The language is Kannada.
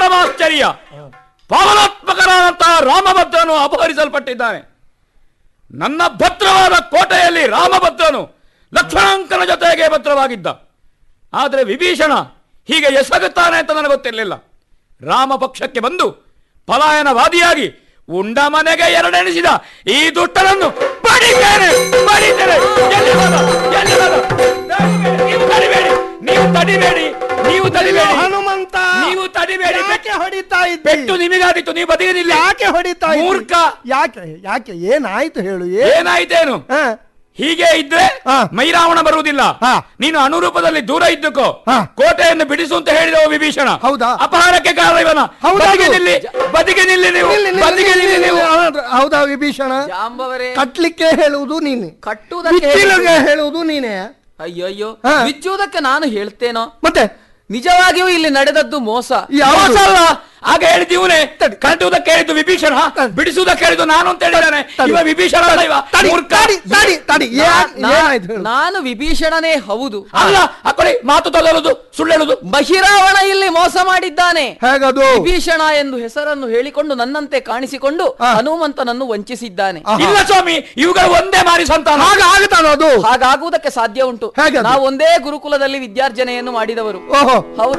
ಪರಮಾಶ್ಚರ್ಯ ಪಾವನಾತ್ಮಕನಾದಂತಹ ರಾಮಭದ್ರನು ಅಪಹರಿಸಲ್ಪಟ್ಟಿದ್ದಾನೆ ನನ್ನ ಭದ್ರವಾದ ಕೋಟೆಯಲ್ಲಿ ರಾಮಭದ್ರನು ಲಕ್ಷ್ಮಣಾಂಕನ ಜೊತೆಗೆ ಭದ್ರವಾಗಿದ್ದ ಆದರೆ ವಿಭೀಷಣ ಹೀಗೆ ಎಸಗುತ್ತಾನೆ ಅಂತ ನನಗೆ ಗೊತ್ತಿರಲಿಲ್ಲ ರಾಮ ಪಕ್ಷಕ್ಕೆ ಬಂದು ಪಲಾಯನವಾದಿಯಾಗಿ ಉಂಡ ಮನೆಗೆ ಎರಡೆಣಿಸಿದ ಈ ದುಷ್ಟನನ್ನು ಬಡಿತೇನೆ ಬಡಿತೇನೆ ಎಲ್ಲಿ ಹೋದ? ಎಲ್ಲಿ ಹೋದ? ನೀವು ತಡಿಬೇಡಿ ನೀವು ತಡಿಬೇಡಿ ನೀವು ತಡಿಬೇಡಿ ಹನುಮಂತ ನೀವು ತಡಿಬೇಡಿ ಯಾಕೆ ಹೊಡಿತಾ ಇದ್ದಿ ಪೆಟ್ಟು ನಿಮಗಾದಿತ್ತು ನೀವು ಬದಿಗೆ ನಿಲ್ಲಿ ಯಾಕೆ ಹೊಡಿತಾ ಇದ್ದಿ? ಮೂರ್ಖ ಯಾಕೆ ಯಾಕೆ ಏನಾಯ್ತು ಹೇಳು ಏ ಏನಾಯ್ತೇನು ಹಾ, ಹೀಗೆ ಇದ್ರೆ ಹಾ. ಮೈರಾವಣ ಬರುವುದಿಲ್ಲ ಹಾ. ನೀನು ಅನುರೂಪದಲ್ಲಿ ದೂರ ಇದ್ದಕ್ಕೋ ಹಾ. ಕೋಟೆಯನ್ನು ಬಿಡಿಸು ಅಂತ ಹೇಳಿದವ ವಿಭೀಷಣ ಹೌದಾ? ಅಪಹಾರಕ್ಕೆ ಕಾರಣ ಇವನ ಹೌದಾ ಬದಿಗೆ ಅದು? ನಿಲ್ಲಿ ಬದಿಗೆ ನಿಲ್ಲಿ ನೀವು ನಿಲ್ಲಿ, ನಿಲ್ಲಿ, ಬದಿಗೆ ನಿಲ್ಲಿ, ನಿಲ್ಲಿ ನೀವು ಹೌದು, ಹೌದಾ ವಿಭೀಷಣ ಜಾಂಬವರೇ ಕಟ್ಲಿಕ್ಕೆ ಹೇಳುವುದು ನೀನೆ ಕಟ್ಟುವುದಕ್ಕೆ ಬಿಚ್ಚಿಲಿಗೆ ಹೇಳುವುದು ನೀನೆ ಅಯ್ಯೋ ಅಯ್ಯೋ ಹಾ. ಬಿಚ್ಚುವುದಕ್ಕೆ ನಾನು ಹೇಳ್ತೇನೋ ಮತ್ತೆ ನಿಜವಾಗಿಯೂ ಇಲ್ಲಿ ನಡೆದದ್ದು ಮೋಸ ಯಾವುದು? ಮೋಸ ಅಲ್ಲ ಆಗ ಹೇಳಿದ್ದು ಇವನೇ ಕಟ್ಟುವುದಕ್ಕೆ ಹೇಳಿದ್ದು ವಿಭೀಷಣ ಬಿಡಿಸುವುದಕ್ಕೆ ಹೇಳಿದ್ದು ನಾನು ಅಂತ ಹೇಳಿದ್ದಾನೆ ತಡಿ. ಇವ ವಿಭೀಷಣ ಅಲ್ಲ ಇವ ತಡಿ, ಮೂರ್ಖ. ತಡಿ, ತಡಿ, ತಡಿ. ಏನ್- ನಾ- ಏನಾಯ್ತು ಹೇಳು ನಾನು ವಿಭೀಷಣನೇ ಹೌದು ಅಲ್ಲ ಅಕ್ಕಳಿ ಮಾತು ತೊದಲುದು ಸುಳ್ಳು ಹೇಳುದು ಬಹಿರಾವಣ ಇಲ್ಲಿ ಮೋಸ ಮಾಡಿದ್ದಾನೆ ಹೇಗದು ವಿಭೀಷಣ ಎಂದು ಹೆಸರನ್ನು ಹೇಳಿಕೊಂಡು ನನ್ನಂತೆ ಕಾಣಿಸಿಕೊಂಡು ಹಾ. ಹನುಮಂತನನ್ನು ವಂಚಿಸಿದ್ದಾನೆ ಆಹಾ. ಇಲ್ಲ ಸ್ವಾಮಿ ಇವುಗಳು ಒಂದೇ ಮಾರಿ ಸಂತಾನ ಹಾಗೆ ಆಗುತ್ತಾನ ಅದು ಹಾಗಾಗುವುದಕ್ಕೆ ಸಾಧ್ಯ ಉಂಟು ಹೇಗದು? ನಾವು ಒಂದೇ ಗುರುಕುಲದಲ್ಲಿ ವಿದ್ಯಾರ್ಜನೆಯನ್ನು ಮಾಡಿದವರು ಓಹೋ ಹೌದು